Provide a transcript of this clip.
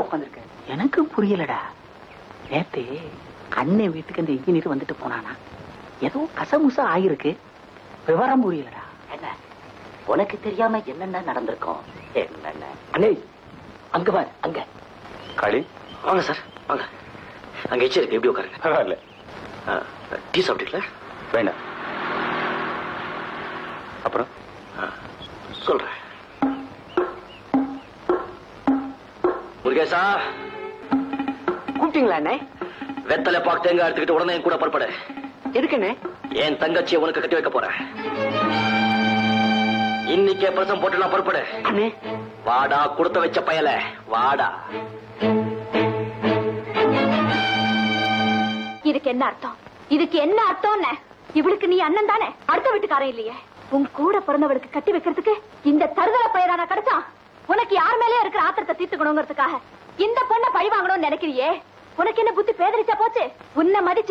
உட்காந்துருக்க எனக்கு புரியலடா நேத்து அண்ணன் வீட்டுக்கு அந்த இன்ஜினியர் வந்துட்டு போனானா ஏதோ கசமுசா ஆயிருக்கு விவரம் புரியலடா என்ன உனக்கு தெரியாம என்னென்ன நடந்திருக்கும் என்னென்ன அண்ணே அங்க பாரு அங்க காளி வாங்க சார் வாங்க அங்க எச்சு இருக்கு எப்படி உட்காருங்க பரவாயில்ல ஆ, டீ சாப்பிட்டீங்களா வேண்டாம் அப்புறம் ஆ, சொல்றேன் முருகேசா கூப்பிட்டீங்களா அண்ணே வெத்தலை பாக்கு தேங்காய் எடுத்துக்கிட்டு உடனே என் கூட புறப்படு எதுக்குண்ணே என் தங்கச்சியை உனக்கு கட்டி வைக்க போறேன் இன்னைக்கே பிரசம் போட்டுலாம் புறப்படு அண்ணே வாடா கொடுத்த வச்ச பயல வாடா இதுக்கு என்ன அர்த்தம் இதுக்கு என்ன அர்த்தம்னு இவளுக்கு நீ அண்ணன் தானே அடுத்த வீட்டுக்காரன் இல்லையே உன் கூட பிறந்தவளுக்கு கட்டி வைக்கிறதுக்கு இந்த தருதல பயிரான கிடைச்சா உனக்கு யார் மேலயே இருக்கிற ஆத்திரத்தை தீர்த்துக்கணுங்கிறதுக்காக இந்த பொண்ணை பழி வாங்கணும்னு நினைக்கிறியே உனக்கு என்ன புத்தி பேதரிச்சா போச்சு உன்னை மதிச்சு